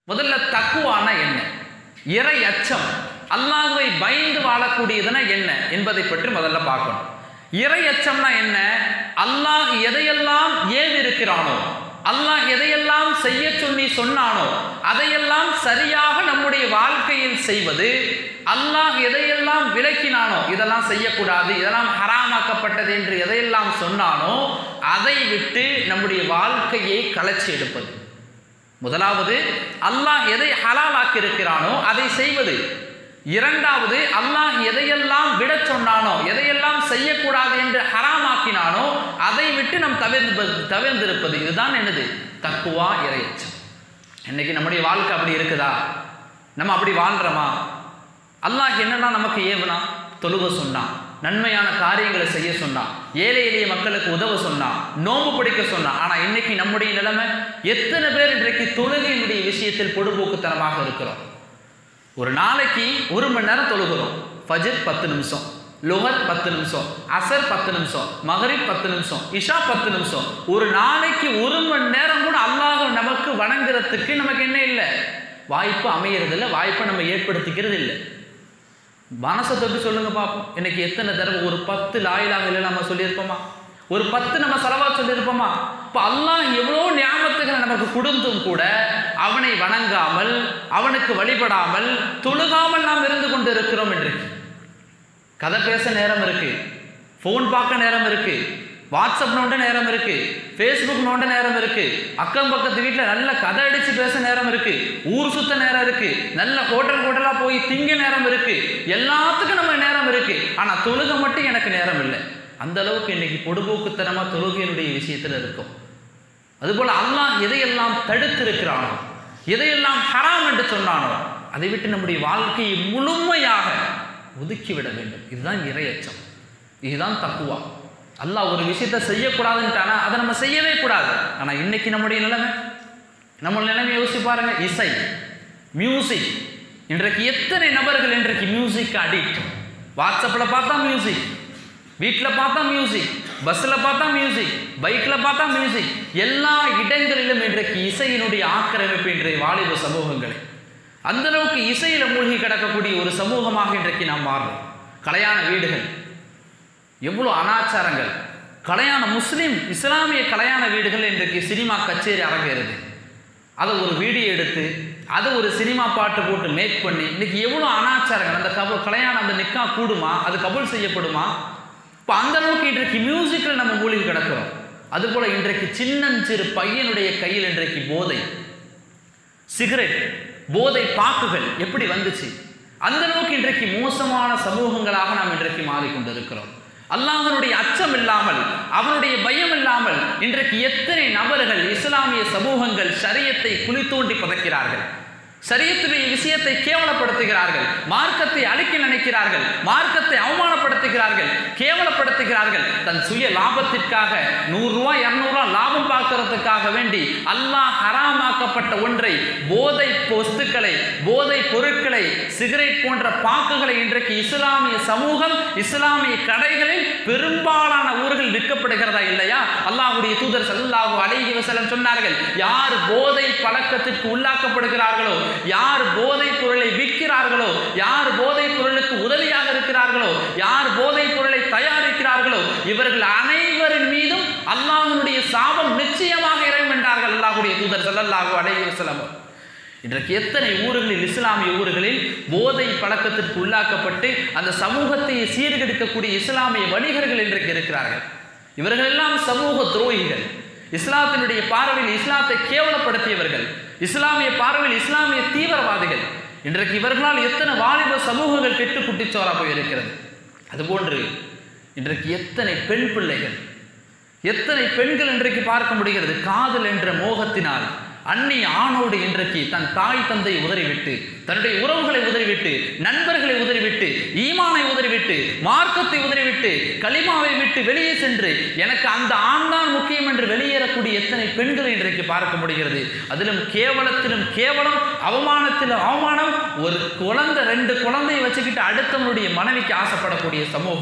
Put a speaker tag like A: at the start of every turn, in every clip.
A: முதல்ல தக்குவானா என்ன இறை அச்சம் அல்லாஹ்வை பயந்து வாழக்கூடியதுனா என்ன என்பதை பற்றி முதல்ல பார்க்கணும் இறை அச்சம்னா என்ன அல்லாஹ் எதையெல்லாம் ஏவி இருக்கிறானோ அல்லாஹ் எதையெல்லாம் செய்ய சொல்லி சொன்னானோ அதையெல்லாம் சரியாக நம்முடைய வாழ்க்கையில் செய்வது அல்லாஹ் எதையெல்லாம் விளக்கினானோ இதெல்லாம் செய்யக்கூடாது இதெல்லாம் ஹராமாக்கப்பட்டது என்று எதையெல்லாம் சொன்னானோ அதை விட்டு நம்முடைய வாழ்க்கையை களைச்சி எடுப்பது முதலாவது அல்லாஹ் எதை ஹலாலாக்கி இருக்கிறானோ அதை செய்வது இரண்டாவது அல்லாஹ் எதையெல்லாம் விடச் சொன்னானோ எதையெல்லாம் செய்யக்கூடாது என்று ஹராமாக்கினானோ அதை விட்டு நாம் தவிர்ந்து தவிர்ந்திருப்பது இதுதான் என்னது தக்குவா இறையச்சம் இன்னைக்கு நம்முடைய வாழ்க்கை அப்படி இருக்குதா நம்ம அப்படி வாழ்றோமா அல்லாஹ் என்னெல்லாம் நமக்கு ஏவனா தொழுவ சொன்னான் நன்மையான காரியங்களை செய்ய சொன்னான் ஏழை எளிய மக்களுக்கு உதவ சொன்னான் நோம்பு பிடிக்க சொன்னான் ஆனா இன்னைக்கு நம்முடைய நிலைமை எத்தனை பேர் இன்றைக்கு தொழுகையினுடைய விஷயத்தில் பொடுபோக்குத்தனமாக இருக்கிறோம் ஒரு நாளைக்கு ஒரு மணி நேரம் தொழுகிறோம் ஃபஜர் பத்து நிமிஷம் லுகர் பத்து நிமிஷம் அசர் பத்து நிமிஷம் மகரிப் பத்து நிமிஷம் இஷா பத்து நிமிஷம் ஒரு நாளைக்கு ஒரு மணி நேரம் கூட அல்லாஹ் நமக்கு வணங்குறதுக்கு நமக்கு என்ன இல்லை வாய்ப்பு அமையறது இல்லை வாய்ப்பை நம்ம ஏற்படுத்திக்கிறது இல்லை மனசை தொட்டு சொல்லுங்க பார்ப்போம் இன்னைக்கு எத்தனை தடவை ஒரு பத்து லாயிலாக இல்லை நம்ம சொல்லியிருப்போமா ஒரு பத்து நம்ம செலவா சொல்லியிருப்போமா இப்போ அல்லாஹ் எவ்வளோ ஞாபகத்துகளை நமக்கு கொடுத்தும் கூட அவனை வணங்காமல் அவனுக்கு வழிபடாமல் தொழுகாமல் நாம் இருந்து கொண்டு இருக்கிறோம் இன்றைக்கு கதை பேச நேரம் இருக்கு ஃபோன் பார்க்க நேரம் இருக்கு வாட்ஸ்அப் நோண்ட நேரம் இருக்கு ஃபேஸ்புக் நோண்ட நேரம் இருக்கு அக்கம் பக்கத்து வீட்டில் நல்ல கதை அடிச்சு பேச நேரம் இருக்கு ஊர் சுத்த நேரம் இருக்கு நல்ல ஹோட்டல் ஹோட்டலாக போய் திங்க நேரம் இருக்கு எல்லாத்துக்கும் நம்ம நேரம் இருக்கு ஆனால் தொழுகை மட்டும் எனக்கு நேரம் இல்லை அந்த அளவுக்கு இன்னைக்கு பொடுபோக்குத்தனமா தொழுகையினுடைய விஷயத்தில் இருக்கும் அதுபோல அல்லாஹ் எதையெல்லாம் தடுத்திருக்கிறானோ எதையெல்லாம் ஹராம் என்று சொன்னானோ அதை விட்டு நம்முடைய வாழ்க்கையை முழுமையாக ஒதுக்கிவிட வேண்டும் இதுதான் இரையச்சம் இதுதான் தக்குவா அல்லாஹ் ஒரு விஷயத்தை செய்யக்கூடாதுன்ட்டானா அதை நம்ம செய்யவே கூடாது ஆனால் இன்னைக்கு நம்முடைய நிலைமை நம்ம நிலைமை யோசிச்சு பாருங்க இசை மியூசிக் இன்றைக்கு எத்தனை நபர்கள் இன்றைக்கு மியூசிக் அடிக்ட் வாட்ஸ்அப்பில் பார்த்தா மியூசிக் வீட்டில் பார்த்தா மியூசிக் பஸ்ஸில் பார்த்தா மியூசிக் பைக்கில் பார்த்தா மியூசிக் எல்லா இடங்களிலும் இன்றைக்கு இசையினுடைய ஆக்கிரமிப்பு இன்றைய வாலிப சமூகங்களை அந்த அளவுக்கு இசையில மூழ்கி கிடக்கக்கூடிய ஒரு சமூகமாக இன்றைக்கு நாம் மாறுறோம் கலையான வீடுகள் எவ்வளோ அனாச்சாரங்கள் கலையான முஸ்லீம் இஸ்லாமிய கலையான வீடுகள் இன்றைக்கு சினிமா கச்சேரி அரங்கேறுது அதை ஒரு வீடியோ எடுத்து அதை ஒரு சினிமா பாட்டு போட்டு மேக் பண்ணி இன்னைக்கு எவ்வளோ அனாச்சாரங்கள் அந்த கப கலையான அந்த நிக்கா கூடுமா அது கபூல் செய்யப்படுமா இப்போ அந்த அளவுக்கு இன்றைக்கு மியூசிக்கில் நம்ம மூழ்கி கிடக்கிறோம் அதுபோல் இன்றைக்கு சின்னஞ்சிறு பையனுடைய கையில் இன்றைக்கு போதை சிகரெட் போதை பாக்குகள் எப்படி வந்துச்சு அந்த அளவுக்கு இன்றைக்கு மோசமான சமூகங்களாக நாம் இன்றைக்கு மாறிக்கொண்டிருக்கிறோம் அல்லாஹனுடைய அச்சம் இல்லாமல் அவனுடைய பயம் இல்லாமல் இன்றைக்கு எத்தனை நபர்கள் இஸ்லாமிய சமூகங்கள் ஷரியத்தை குழி தோண்டி புதைக்கிறார்கள் சரியத்துடைய விஷயத்தை கேவலப்படுத்துகிறார்கள் மார்க்கத்தை அழிக்க நினைக்கிறார்கள் மார்க்கத்தை அவமானப்படுத்துகிறார்கள் கேவலப்படுத்துகிறார்கள் தன் சுய லாபத்திற்காக நூறு ரூபாய் இரநூறுவா லாபம் பார்க்கறதுக்காக வேண்டி அல்லாஹ் ஹராமாக்கப்பட்ட ஒன்றை போதை வஸ்துக்களை போதை பொருட்களை சிகரெட் போன்ற பாக்குகளை இன்றைக்கு இஸ்லாமிய சமூகம் இஸ்லாமிய கடைகளில் பெரும்பாலான ஊர்கள் விற்கப்படுகிறதா இல்லையா அல்லாஹ்வுடைய தூதர் ஸல்லல்லாஹு அலைஹி வஸல்லம் சொன்னார்கள் யார் போதை பழக்கத்திற்கு உள்ளாக்கப்படுகிறார்களோ யார் போதைப் பொருளை விற்கிறார்களோ யார் போதைப் பொருளுக்கு உதவியாக இருக்கிறார்களோ யார் போதைப் பொருளை தயாரிக்கிறார்களோ இவர்கள் அனைவரின் மீதும் அல்லாஹ்வுடைய சாபம் நிச்சயமாக இறைவன் என்றார்கள் அல்லாஹ்வுடைய தூதர் ஸல்லல்லாஹு அலைஹி வஸல்லம் இன்றைக்கு எத்தனை ஊர்களில் இஸ்லாமிய ஊர்களில் போதை பழக்கத்திற்கு உள்ளாக்கப்பட்டு அந்த சமூகத்தை சீர்கெடுக்கக்கூடிய இஸ்லாமிய வணிகர்கள் இன்றைக்கு இருக்கிறார்கள் இவர்கள் எல்லாம் சமூக துரோகிகள் இஸ்லாத்தினுடைய பார்வையில் இஸ்லாத்தை கேவலப்படுத்தியவர்கள் இஸ்லாமிய பார்வையில் இஸ்லாமிய தீவிரவாதிகள் இன்றைக்கு இவர்களால் எத்தனை வாலிப சமூகங்கள் கெட்டு குட்டிச்சோரா போயிருக்கிறது அதுபோன்று இன்றைக்கு எத்தனை பெண் பிள்ளைகள் எத்தனை பெண்கள் இன்றைக்கு பார்க்க முடிகிறது காதல் என்ற மோகத்தினால் அந்நிய ஆணோடு இன்றைக்கு தன் தாய் தந்தை உதறிவிட்டு தன்னுடைய உறவுகளை உதறிவிட்டு நண்பர்களை உதறிவிட்டு ஈமானை உதறிவிட்டு மார்க்கத்தை உதறிவிட்டு களிமாவை விட்டு வெளியே சென்று எனக்கு அந்த ஆண் தான் முக்கியம் என்று வெளியேறக்கூடிய எத்தனை பெண்களை இன்றைக்கு பார்க்க முடிகிறது அதிலும் கேவலத்திலும் கேவலம் அவமானத்திலும் அவமானம் ஒரு குழந்தை ரெண்டு குழந்தையை வச்சுக்கிட்டு அடுத்தவனுடைய மனைவிக்கு ஆசைப்படக்கூடிய சமூகம்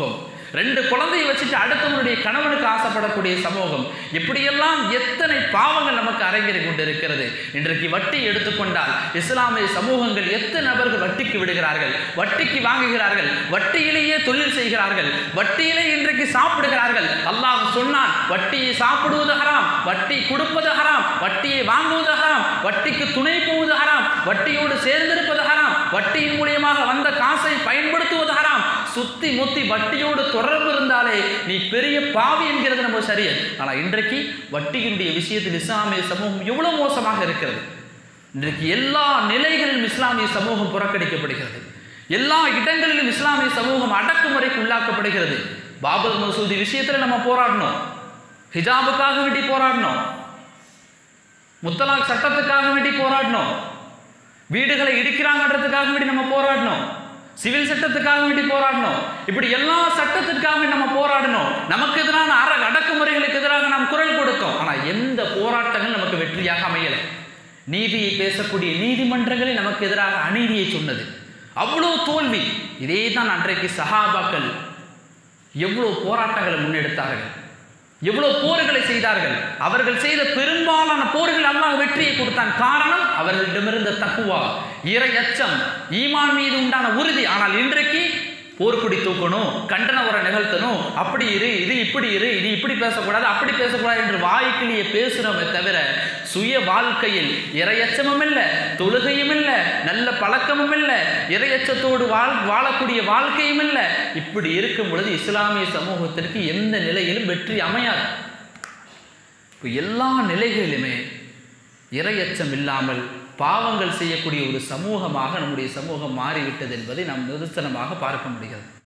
A: ரெண்டு குழந்தையை வச்சுட்டு அடுத்தவனுடைய கணவனுக்கு ஆசைப்படக்கூடிய சமூகம் இப்படியெல்லாம் எத்தனை பாவங்கள் நமக்கு அரங்கேறி கொண்டிருக்கிறது இன்றைக்கு வட்டி எடுத்துக்கொண்டால் இஸ்லாமிய சமூகங்கள் எத்தனை நபர்கள் வட்டிக்கு விடுகிறார்கள் வட்டிக்கு வாங்குகிறார்கள் வட்டியிலேயே தொழில் செய்கிறார்கள் வட்டியிலே இன்றைக்கு சாப்பிடுகிறார்கள் அல்லாஹ் சொன்னான் வட்டியை சாப்பிடுவது ஹராம் வட்டி கொடுப்பது ஹராம் வட்டியை வாங்குவது ஹராம் வட்டிக்கு துணை போவது ஹராம் வட்டியோடு சேர்ந்திருப்பது ஹராம் வட்டியின் மூலியமாக வந்த காசை பயன்படுத்துவது ஹராம் சுத்தி முத்தி வட்டியோடு தொடர்பு இருந்தாலே நீ பெரிய பாவி என்கிறது நம்ம சரியது ஆனால் இன்றைக்கு வட்டியினுடைய விஷயத்தில் இஸ்லாமிய சமூகம் எவ்வளவு மோசமாக இருக்கிறது இன்றைக்கு எல்லா நிலைகளிலும் இஸ்லாமிய சமூகம் புறக்கணிக்கப்படுகிறது எல்லா இடங்களிலும் இஸ்லாமிய சமூகம் அடக்குமுறைக்கு உள்ளாக்கப்படுகிறது பாபர் மசூதி விஷயத்தில் நம்ம போராடணும் ஹிஜாபுக்காக வேண்டி போராடணும் முத்தலாக் சட்டத்துக்காக வேண்டி போராடணும் வீடுகளை இடிக்கிறாங்கன்றதுக்காக வேண்டி நம்ம போராடணும் சிவில் சட்டத்துக்காக வேண்டி போராடணும் இப்படி எல்லா சட்டத்திற்காக வேண்டி நம்ம போராடணும் நமக்கு எதிரான அற அடக்குமுறைகளுக்கு எதிராக நாம் குரல் கொடுத்தோம் ஆனால் எந்த போராட்டங்கள் நமக்கு வெற்றியாக அமையலை நீதியை பேசக்கூடிய நீதிமன்றங்களே நமக்கு எதிராக அநீதியை சொன்னது அவ்வளோ தோல்வி இதே தான் அன்றைக்கு சஹாபாக்கள் எவ்வளோ போராட்டங்களை முன்னெடுத்தார்கள் எவ்வளவு போர்களை செய்தார்கள் அவர்கள் செய்த பெரும்பாலான போர்கள் அல்லாஹ் வெற்றியை கொடுத்தான் காரணம் அவர்களிடமிருந்த தக்குவா இறை அச்சம் ஈமான் மீது உண்டான உறுதி ஆனால் இன்றைக்கு போர்க்குடி தூக்கணும் கண்டன உரை நிகழ்த்தணும் அப்படி இரு இது இப்படி இரு இது இப்படி பேசக்கூடாது அப்படி பேசக்கூடாது என்று வாய்க்கிலேயே பேசுகிறோமே தவிர சுய வாழ்க்கையில் இரையச்சமும் இல்லை தொழுகையும் இல்லை நல்ல பழக்கமும் இல்லை இரையச்சத்தோடு வாழ் வாழக்கூடிய வாழ்க்கையும் இல்லை இப்படி இருக்கும் பொழுது இஸ்லாமிய சமூகத்திற்கு எந்த நிலையிலும் வெற்றி அமையாது இப்போ எல்லா நிலைகளிலுமே இரையச்சம் இல்லாமல் பாவங்கள் செய்யக்கூடிய ஒரு சமூகமாக நம்முடைய சமூகம் மாறிவிட்டது என்பதை நாம் நிதர்சனமாக பார்க்க முடிகிறது